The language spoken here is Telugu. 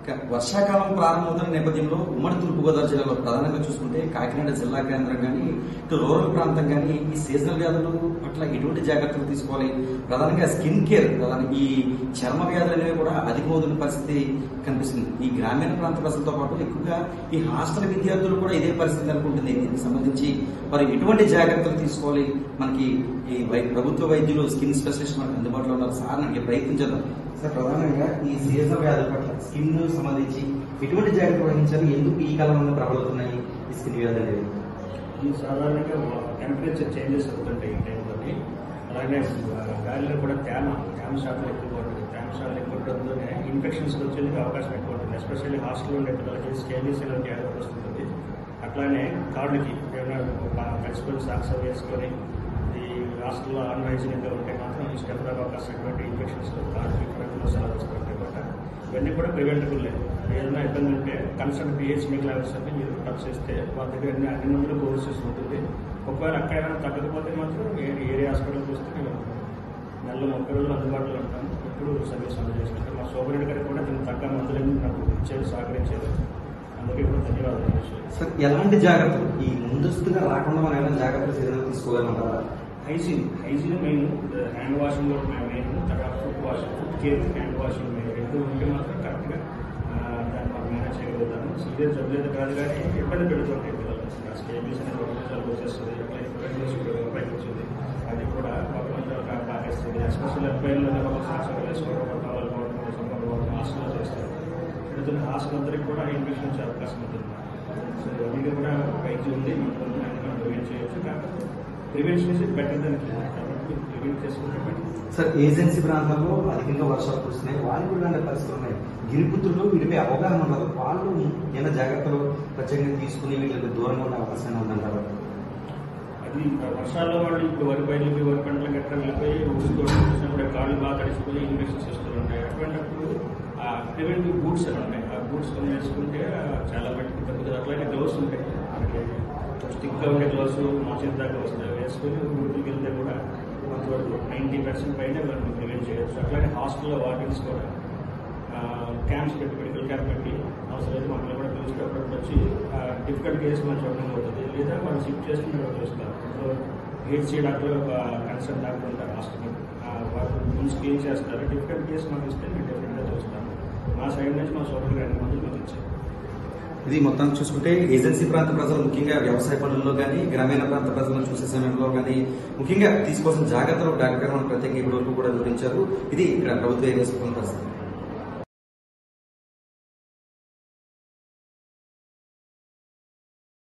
ఇక వర్షాకాలం ప్రారంభమవుతున్న నేపథ్యంలో ఉమ్మడి తూర్పుగోదావరి జిల్లాలో ప్రధానంగా చూసుకుంటే కాకినాడ జిల్లా కేంద్రం కానీ ఇటు రూరల్ ప్రాంతం కానీ ఈ సీజనల్ వ్యాధులు పట్ల ఎటువంటి జాగ్రత్తలు తీసుకోవాలి ప్రధానంగా స్కిన్ కేర్ ప్రధాన ఈ చర్మ వ్యాధులు అనేవి కూడా అధికమవుతున్న పరిస్థితి కనిపిస్తుంది ఈ గ్రామీణ ప్రాంత ప్రజలతో పాటు ఎక్కువగా ఈ హాస్టల్ విద్యార్థులు కూడా ఇదే పరిస్థితి నెలకొంటుంది దీనికి సంబంధించి మరి ఎటువంటి జాగ్రత్తలు తీసుకోవాలి మనకి ఈ వై- ప్రభుత్వ వైద్యులు స్కిన్ స్పెషలిస్ట్ మనకు అందుబాటులో ఉన్నారు సార్ నాకు ప్రయత్నించడం సార్ ప్రధానంగా ఈ సీజనల్ వ్యాధుల పట్ల స్కిన్ సంబంధించి ఎటువంటి జాగ్రత్తలు వహించాలి ఎందుకు ఈ కాలంలో ప్రబలుతున్నాయి ఈ స్కిన్ వ్యాధులు అనేవి ఈ సాధారణంగా టెంపరేచర్ చేంజెస్ అవుతుంటాయి ఈ టైం తోటి అలాగే ఆ, గాలిలో కూడా తేమ తేమ శాతం ఎక్కువ ఉంటుంది తేమ శాతం ఎక్కువ ఉండడంతోనే ఇన్ఫెక్షన్స్ వచ్చేందుకు అవకాశం ఎక్కువ ఉంటుంది ఎస్పెషల్లీ హాస్టల్లో ఉండే పిల్లలకి స్కేలీస్ ఇలాంటి వ్యాధి వస్తుంటుంది అట్లానే కాళ్ళకి ఏమైనా కలిసిపోయిన సాక్స్ అవి వేసుకొని ఈ హాస్టల్లో అన్హైజీనిక్గా ఉంటే మాత్రం ఈ స్టెఫ్రాకాస్ అటువంటి ఇన్ఫెక్షన్స్ కాళ్ళకి కరెంట్లో సెలవు వస్తుంటాయి అనమాట ఇవన్నీ కూడా ప్రివెంటబుల్ లేదు ఏదైనా ఇబ్బంది ఉంటే కన్సల్ట్ పిహెచ్ మీకు లెవెల్స్ అన్ని మీరు టచ్ చేస్తే వాళ్ళ దగ్గర అన్ని అన్ని మందులు కోర్సెస్ ఉంటుంది ఒకవేళ అక్కడ ఏమైనా తగ్గకపోతే మాత్రం ఏ- ఏరియా హాస్పిటల్కి వస్తే మేము నెలలో ముప్పై రోజులు అందుబాటులో ఉంటాము ఎప్పుడు సర్వీస్ అందజేసుకుంటాం మా సూపరింటెండెంట్ గారికి కూడా దీనికి తగ్గ మందులన్నీ నాకు ఇచ్చేది సహకరించేది అందుకే కూడా ధన్యవాదాలు చేసేది సార్ ఎలాంటి జాగ్రత్తలు ఈ ముందస్తుగా రాకుండా మనం ఏమైనా జాగ్రత్తలు ఏదైనా తీసుకోగలమంటారా hygiene hygiene main hand washing కూడా మెయిన్ తర్వాత food wash food care hand washing main రెండు ఉంటే మాత్రం కరెక్ట్గా దాన్ని మనం మేనేజ్ చేయగలుగుతాము సీరియస్ జబ్బులేదు కాదు కానీ ఇబ్బంది పెడుతుంటాయి పిల్లలు స్టేబీస్ అనేది ఒక నిమిషాలకు వచ్చేస్తుంది అట్లా ఇన్ఫెక్షన్ పైకి వచ్చింది అది కూడా ఒక కొంచెం పాకేస్తుంది ఎస్పెషల్ అబ్బాయిల్లో ఒక సాక్ష్యం వేసుకోవడం ఒక టవల్ పోవడం సంబంధం పోవడం హాస్టల్లో చేస్తారు పెడుతున్న హాస్టల్ అందరికీ కూడా ఇన్ఫెక్షన్ వచ్చే అవకాశం ఉంటుంది సో ఇవన్నీ కూడా వైద్యం ఉంది మనం మనం ప్రివెంట్ చేయొచ్చు కాకపోతే ప్రివెన్షన్ ఇస్ బెటర్ దాన్ కాబట్టి ప్రివెంట్ చేసుకుంటే better. సార్ ఏజెన్సీ ప్రాంతాల్లో అధికంగా వర్షాలు కురుస్తున్నాయి వాళ్ళు కూడా ఇలాంటి పరిస్థితులు ఉన్నాయి గిరిపుత్రులు వీటిపై అవగాహన ఉండదు వాళ్ళు ఏమైనా జాగ్రత్తలు ప్రత్యేకంగా తీసుకుని వీళ్ళకి దూరంగా ఉండే అవకాశం ఉందంటారు అది వర్షాల్లో వాళ్ళు ఇప్పుడు వరి పైర్లకి వరి పంటలు గట్రా వెళ్ళిపోయి ఊరితో చూసినప్పుడు కాళ్ళు బాగా తడిసిపోయి ఇన్ఫెక్షన్స్ వస్తూ ఉంటాయి అటువంటిప్పుడు ఆ ప్రివెంటివ్ బూట్స్ అని ఉంటాయి ఆ బూట్స్ కొని వేసుకుంటే చాలా మట్టుకు తగ్గుతుంది అట్లాగే గ్లౌస్ ఉంటాయి మనకి స్టిక్గా ఉండే గ్లౌస్ మోచిన దాకా వస్తాయి వేసుకొని ఊరికి వెళ్తే కూడా కొంతవరకు నైంటీ పర్సెంట్ పైన మనం ప్రివెంట్ చేయొచ్చు అట్లాగే హాస్టల్లో వార్డెన్స్ కూడా క్యాంప్స్ పెట్టి మెడికల్ క్యాంప్ పెట్టి అవసరమైతే మమ్మల్ని కూడా పిలిచి అప్పుడప్పుడు వచ్చి డిఫికల్ట్ కేసు మనం చూడడం అవుతుంది లేదా వాళ్ళు షిఫ్ట్ చేసి మేము చూస్తారు ఇప్పుడు హెచ్సి డాక్టర్ ఒక కన్సల్ట్ డాక్టర్ ఉంటారు హాస్పిటల్ వాళ్ళు ముందు స్క్రీన్ చేస్తారు డిఫికల్ట్ కేసు మాకు ఇస్తే మేము డెఫినెట్గా చూస్తాము మా సైడ్ నుంచి మా సోదరులు రెండు మంది మాకు ఇచ్చారు ఇది మొత్తం చూసుకుంటే ఏజెన్సీ ప్రాంత ప్రజలు ముఖ్యంగా వ్యవసాయ పనుల్లో కానీ గ్రామీణ ప్రాంత ప్రజలను చూసే సమయంలో కానీ ముఖ్యంగా తీసుకోవాల్సిన జాగ్రత్తలు డాక్టర్ గారు మనకు ప్రత్యేకంగా ఇప్పటి వరకు కూడా వివరించారు ఇది ఇక్కడ ప్రభుత్వ ఏజెన్సీ పరిస్థితి